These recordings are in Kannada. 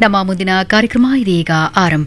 ನಮ್ಮ ಮುಂದಿನ ಕಾರ್ಯಕ್ರಮ ಇದೀಗ ಆರಂಭ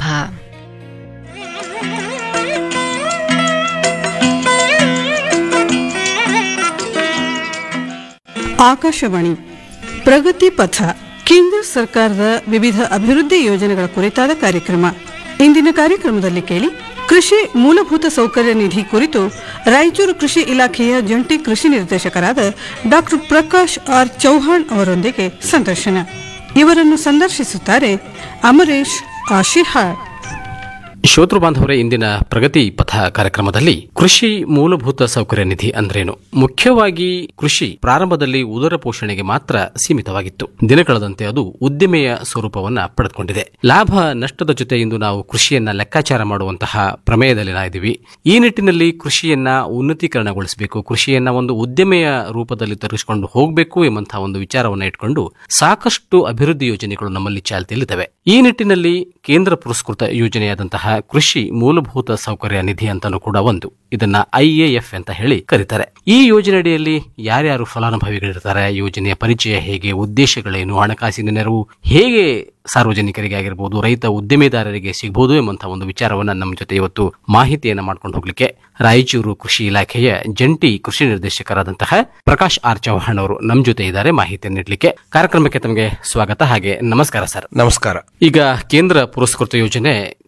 ಆಕಾಶವಾಣಿ ಪ್ರಗತಿ ಪಥ ಕೇಂದ್ರ ಸರ್ಕಾರದ ವಿವಿಧ ಅಭಿವೃದ್ಧಿ ಯೋಜನೆಗಳ ಕುರಿತಾದ ಕಾರ್ಯಕ್ರಮ ಇಂದಿನ ಕಾರ್ಯಕ್ರಮದಲ್ಲಿ ಕೇಳಿ ಕೃಷಿ ಮೂಲಭೂತ ಸೌಕರ್ಯ ನಿಧಿ ಕುರಿತು ರಾಯಚೂರು ಕೃಷಿ ಇಲಾಖೆಯ ಜಂಟಿ ಕೃಷಿ ನಿರ್ದೇಶಕರಾದ ಡಾಕ್ಟರ್ ಪ್ರಕಾಶ್ ಆರ್ ಚೌಹಾಣ್ ಅವರೊಂದಿಗೆ ಸಂದರ್ಶನ ಇವರನ್ನು ಸಂದರ್ಶಿಸುತ್ತಾರೆ ಅಮರೇಶ್ ಆಶಿಹಾಳ್ ಶ್ರೋತೃ ಬಾಂಧವರೇ ಇಂದಿನ ಪ್ರಗತಿ ಪಥ ಕಾರ್ಯಕ್ರಮದಲ್ಲಿ ಕೃಷಿ ಮೂಲಭೂತ ಸೌಕರ್ಯ ನಿಧಿ ಅಂದ್ರೇನು ಮುಖ್ಯವಾಗಿ ಕೃಷಿ ಪ್ರಾರಂಭದಲ್ಲಿ ಉದರ ಪೋಷಣೆಗೆ ಮಾತ್ರ ಸೀಮಿತವಾಗಿತ್ತು ದಿನ ಕಳೆದಂತೆ ಅದು ಉದ್ದಿಮೆಯ ಸ್ವರೂಪವನ್ನ ಪಡೆದುಕೊಂಡಿದೆ ಲಾಭ ನಷ್ಟದ ಜೊತೆ ಇಂದು ನಾವು ಕೃಷಿಯನ್ನ ಲೆಕ್ಕಾಚಾರ ಮಾಡುವಂತಹ ಪ್ರಮೇಯದಲ್ಲಿ ನಾವಿದ್ದೀವಿ ಈ ನಿಟ್ಟಿನಲ್ಲಿ ಕೃಷಿಯನ್ನ ಉನ್ನತೀಕರಣಗೊಳಿಸಬೇಕು ಕೃಷಿಯನ್ನ ಒಂದು ಉದ್ಯಮೆಯ ರೂಪದಲ್ಲಿ ತರಿಸಿಕೊಂಡು ಹೋಗಬೇಕು ಎಂಬಂತಹ ಒಂದು ವಿಚಾರವನ್ನು ಇಟ್ಕೊಂಡು ಸಾಕಷ್ಟು ಅಭಿವೃದ್ಧಿ ಯೋಜನೆಗಳು ನಮ್ಮಲ್ಲಿ ಚಾಲ್ತಿಯಲ್ಲಿದ್ದಾವೆ ಈ ನಿಟ್ಟಿನಲ್ಲಿ ಕೇಂದ್ರ ಪುರಸ್ಕೃತ ಯೋಜನೆಯಾದಂತಹ ಕೃಷಿ ಮೂಲಭೂತ ಸೌಕರ್ಯ ನಿಧಿ ಅಂತಾನೂ ಕೂಡ ಒಂದು ಇದನ್ನ ಐಎಎಫ್ ಅಂತ ಹೇಳಿ ಕರೀತಾರೆ ಈ ಯೋಜನೆಯಡಿಯಲ್ಲಿ ಯಾರ್ಯಾರು ಫಲಾನುಭವಿಗಳಿರ್ತಾರೆ ಯೋಜನೆಯ ಪರಿಚಯ ಹೇಗೆ ಉದ್ದೇಶಗಳೇನು ಹಣಕಾಸಿನ ನೆರವು ಹೇಗೆ ಸಾರ್ವಜನಿಕರಿಗೆ ಆಗಿರಬಹುದು ರೈತ ಉದ್ದಿಮೆದಾರರಿಗೆ ಸಿಗಬಹುದು ಎಂಬಂತಹ ಒಂದು ವಿಚಾರವನ್ನ ನಮ್ಮ ಜೊತೆ ಇವತ್ತು ಮಾಹಿತಿಯನ್ನ ಮಾಡ್ಕೊಂಡು ಹೋಗ್ಲಿಕ್ಕೆ ರಾಯಚೂರು ಕೃಷಿ ಇಲಾಖೆಯ ಜಂಟಿ ಕೃಷಿ ನಿರ್ದೇಶಕರಾದಂತಹ ಪ್ರಕಾಶ್ ಆರ್ ಚೌಹಾಣ್ ಅವರು ನಮ್ಮ ಜೊತೆ ಇದ್ದಾರೆ ಮಾಹಿತಿಯನ್ನು ನೀಡಲಿಕ್ಕೆ ಕಾರ್ಯಕ್ರಮಕ್ಕೆ ತಮಗೆ ಸ್ವಾಗತ ಹಾಗೆ ನಮಸ್ಕಾರ ಸರ್ ನಮಸ್ಕಾರ ಈಗ ಕೇಂದ್ರ ಪುರಸ್ಕೃತ ಯೋಜನೆ